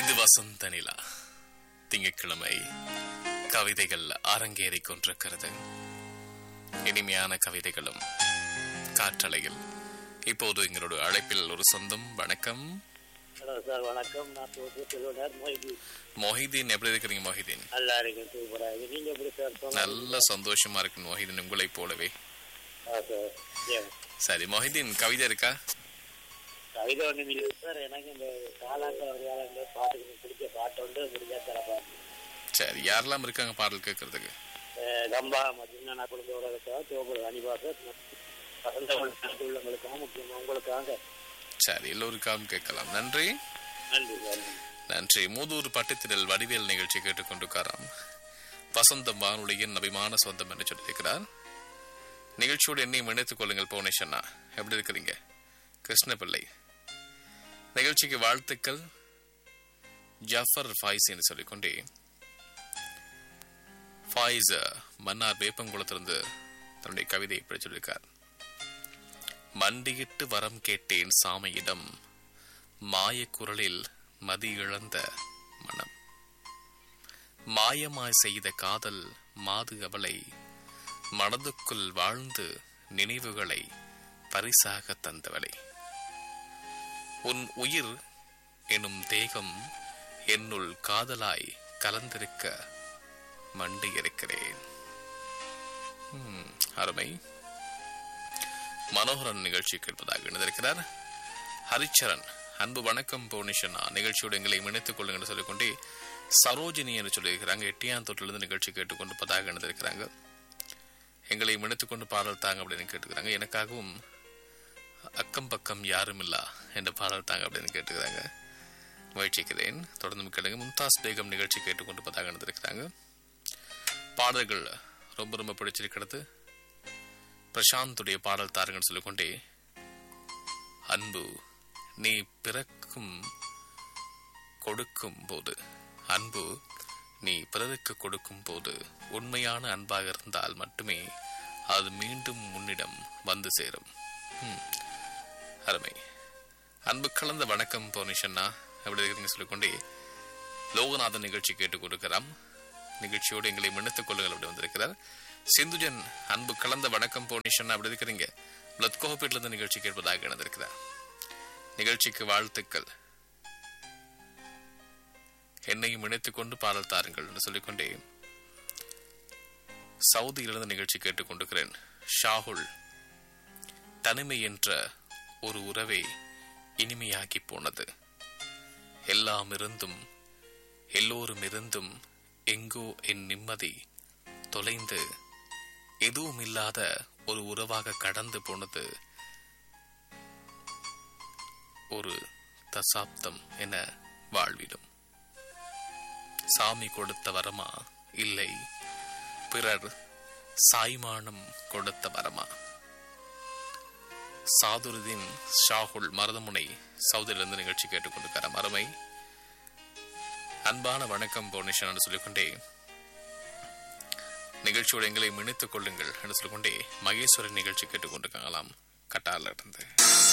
இது வசந்த நிலா திங்கட்கிழமை கவிதைகள் அரங்கேறிக் கொண்டிருக்கிறது இனிமையான கவிதைகளும் காற்றலையில் இப்போது எங்களோட அழைப்பில் ஒரு சொந்தம் வணக்கம் ஹலோ சார் வணக்கம் நான் தோப்பு செல்வனார் மொய்தி மொஹிதீன் எப்படி இருக்கிறீங்க மொஹிதீன் நல்லா இருக்கேன் சூப்பரா இருக்கு நீங்க எப்படி சார் சொன்னீங்க நல்ல சந்தோஷமா இருக்கு மொஹிதீன் உங்களைப் போலவே ஆ சார் ஏன் சரி மொஹிதீன் கவிதை இருக்கா கவிதை ஒன்றும் இல்லை சார் எனக்கு இந்த காலாட்ட வரையாளங்க பாட்டுக்கு பிடிச்ச பாட்டு வந்து முடிஞ்சா தரப்பா சரி யாரெல்லாம் இருக்காங்க பாடல் கேட்கறதுக்கு கம்பா மதினா குடும்பத்தோட இருக்கா தோப்பு அனிவாசர் வசந்த உள்ளவங்களுக்காக முக்கியமாக உங்களுக்காக சரி எல்லோருக்காகவும் கேட்கலாம் நன்றி நன்றி சார் நன்றி மூதூர் பட்டுத்திரல் வடிவேல் நிகழ்ச்சி கேட்டுக்கொண்டிருக்காராம் வசந்தம் வானொலியின் அபிமான சொந்தம் என்று சொல்லியிருக்கிறார் நிகழ்ச்சியோடு என்னையும் இணைத்துக் கொள்ளுங்கள் போனேஷன்னா எப்படி இருக்கிறீங்க கிருஷ்ணபிள்ளை நிகழ்ச்சிக்கு வாழ்த்துக்கள் ஜஃபர் ஃபாய்ஸ் என்று சொல்லிக்கொண்டே ஃபாயிஸ் மன்னார் வேப்பங்குளத்திலிருந்து தன்னுடைய கவிதை இப்படி சொல்லியிருக்கார் மண்டியிட்டு வரம் கேட்டேன் சாமியிடம் மாயக்குரலில் மதி இழந்த மனம் மாயமாய் செய்த காதல் மாது அவளை மனதுக்குள் வாழ்ந்து நினைவுகளை பரிசாக தந்தவளை உன் உயிர் எனும் தேகம் என்னுள் காதலாய் கலந்திருக்க மண்டி இருக்கிறேன் ம், அருமை மனோகரன் நிகழ்ச்சி கேட்பதாக இணைந்திருக்கிறார் ஹரிச்சரன் அன்பு வணக்கம் போனிஷனா நிகழ்ச்சியோடு எங்களை இணைத்துக் கொள்ளுங்கள் சொல்லிக்கொண்டே சரோஜினி என்று சொல்லியிருக்கிறாங்க எட்டியாந்தோட்டிலிருந்து நிகழ்ச்சி கேட்டுக்கொண்டு பதாக இணைந்திருக்கிறாங்க எங்களை இணைத்துக் கொண்டு பாடல் தாங்க அப்படின்னு கேட்டுக்கிறாங்க எனக்காகவும் அக்கம் பக்கம் யாரும் இல்லா என்ற பாடல் தாங்க அப்படின்னு கேட்டுக்கிறாங்க முயற்சிக்கிறேன் தொடர்ந்து கேளுங்க மும்தாஸ் பேகம் நிகழ்ச்சி கேட்டுக்கொண்டு பதாக இணைந்திருக்கிறாங்க பாடல்கள் ரொம்ப ரொம்ப பிடிச்சிருக்கிறது பிரசாந்துடைய பாடல் தாருங்கன்னு சொல்லிக்கொண்டே அன்பு நீ பிறக்கும் கொடுக்கும் போது அன்பு நீ பிறருக்கு கொடுக்கும் போது உண்மையான அன்பாக இருந்தால் மட்டுமே அது மீண்டும் உன்னிடம் வந்து சேரும் ம், அருமை அன்பு கலந்த வணக்கம் போனிஷன்னா எப்படி இருக்கிறீங்க சொல்லிக்கொண்டே லோகநாதன் நிகழ்ச்சி கேட்டுக் கொடுக்கிறாம் நிகழ்ச்சியோடு எங்களை மன்னித்துக் கொள்ளுங்கள் அப்படி வந்திருக்கிறார் சிந்துஜன் அன்பு கலந்த வணக்கம் போனிஷன் அப்படி இருக்கிறீங்க பிளத்கோபேட்ல இருந்து நிகழ்ச்சி கேட்பதாக இணைந்திருக்கிறார் நிகழ்ச்சிக்கு வாழ்த்துக்கள் என்னையும் இணைத்துக் கொண்டு பாடல் தாருங்கள் என்று சொல்லிக்கொண்டே சவுதியிலிருந்து நிகழ்ச்சி கேட்டுக் கொண்டிருக்கிறேன் ஷாகுல் தனிமை என்ற ஒரு உறவே இனிமையாகி போனது எல்லாம் இருந்தும் எல்லோரும் இருந்தும் எங்கோ என் நிம்மதி தொலைந்து எதுவும் இல்லாத ஒரு உறவாக கடந்து போனது ஒரு தசாப்தம் என வாழ்விடும் சாமி கொடுத்த வரமா இல்லை பிறர் சாய்மானம் கொடுத்த வரமா சாதுருதீன் ஷாகுல் மருதமுனை சவுதியிலிருந்து நிகழ்ச்சி கேட்டுக்கொண்டிருக்கார மரமை அன்பான வணக்கம் போனிஷன் என்று சொல்லிக்கொண்டே நிகழ்ச்சியோடு எங்களை இணைத்துக் கொள்ளுங்கள் என்று சொல்லிக்கொண்டே மகேஸ்வரன் நிகழ்ச்சி கேட்டுக்கொண்டிருக்காங்களாம் கட்டால இருந்து